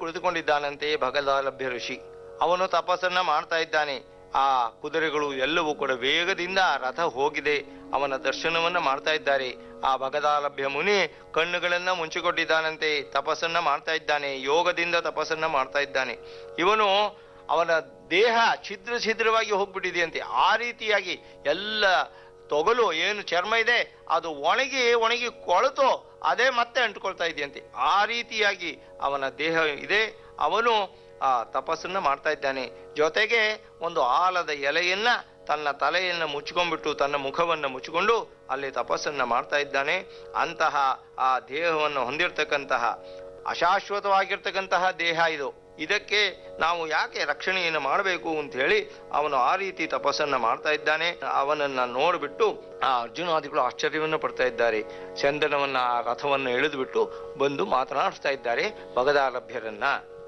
ಕುಳಿತುಕೊಂಡಿದ್ದಾನಂತೆ ಭಗದಾಲಭ್ಯ ಋಷಿ ಅವನು ತಪಸ್ಸನ್ನ ಮಾಡ್ತಾ ಇದ್ದಾನೆ ಆ ಕುದುರೆಗಳು ಎಲ್ಲವೂ ಕೂಡ ವೇಗದಿಂದ ರಥ ಹೋಗಿದೆ ಅವನ ದರ್ಶನವನ್ನ ಮಾಡ್ತಾ ಇದ್ದಾರೆ ಆ ಭಗದಾಲಭ್ಯ ಮುನಿ ಕಣ್ಣುಗಳನ್ನ ಮುಂಚಿಕೊಟ್ಟಿದ್ದಾನಂತೆ ತಪಸ್ಸನ್ನ ಮಾಡ್ತಾ ಇದ್ದಾನೆ ಯೋಗದಿಂದ ತಪಸ್ಸನ್ನ ಮಾಡ್ತಾ ಇದ್ದಾನೆ ಇವನು ಅವನ ದೇಹ ಛಿದ್ರ ಛಿದ್ರವಾಗಿ ಹೋಗ್ಬಿಟ್ಟಿದೆಯಂತೆ ಆ ರೀತಿಯಾಗಿ ಎಲ್ಲ ತೊಗಲು ಏನು ಚರ್ಮ ಇದೆ ಅದು ಒಣಗಿ ಒಣಗಿ ಕೊಳೆತು ಅದೇ ಮತ್ತೆ ಅಂಟ್ಕೊಳ್ತಾ ಇದೆಯಂತೆ ಆ ರೀತಿಯಾಗಿ ಅವನ ದೇಹ ಇದೆ ಅವನು ಆ ತಪಸ್ಸನ್ನ ಮಾಡ್ತಾ ಇದ್ದಾನೆ ಜೊತೆಗೆ ಒಂದು ಆಲದ ಎಲೆಯನ್ನ ತನ್ನ ತಲೆಯನ್ನ ಮುಚ್ಕೊಂಡ್ಬಿಟ್ಟು ತನ್ನ ಮುಖವನ್ನ ಮುಚ್ಚಿಕೊಂಡು ಅಲ್ಲಿ ತಪಸ್ಸನ್ನ ಮಾಡ್ತಾ ಇದ್ದಾನೆ ಅಂತಹ ಆ ದೇಹವನ್ನು ಹೊಂದಿರತಕ್ಕಂತಹ ಅಶಾಶ್ವತವಾಗಿರ್ತಕ್ಕಂತಹ ದೇಹ ಇದು ಇದಕ್ಕೆ ನಾವು ಯಾಕೆ ರಕ್ಷಣೆಯನ್ನು ಮಾಡಬೇಕು ಅಂತ ಹೇಳಿ ಅವನು ಆ ರೀತಿ ತಪಸ್ಸನ್ನ ಮಾಡ್ತಾ ಇದ್ದಾನೆ ಅವನನ್ನ ನೋಡ್ಬಿಟ್ಟು ಆ ಅರ್ಜುನಾದಿಗಳು ಆಶ್ಚರ್ಯವನ್ನು ಪಡ್ತಾ ಇದ್ದಾರೆ ಚಂದನವನ್ನ ಆ ರಥವನ್ನು ಎಳೆದುಬಿಟ್ಟು ಬಂದು ಮಾತನಾಡಿಸ್ತಾ ಇದ್ದಾರೆ ಭಗದಾಲಭ್ಯರನ್ನ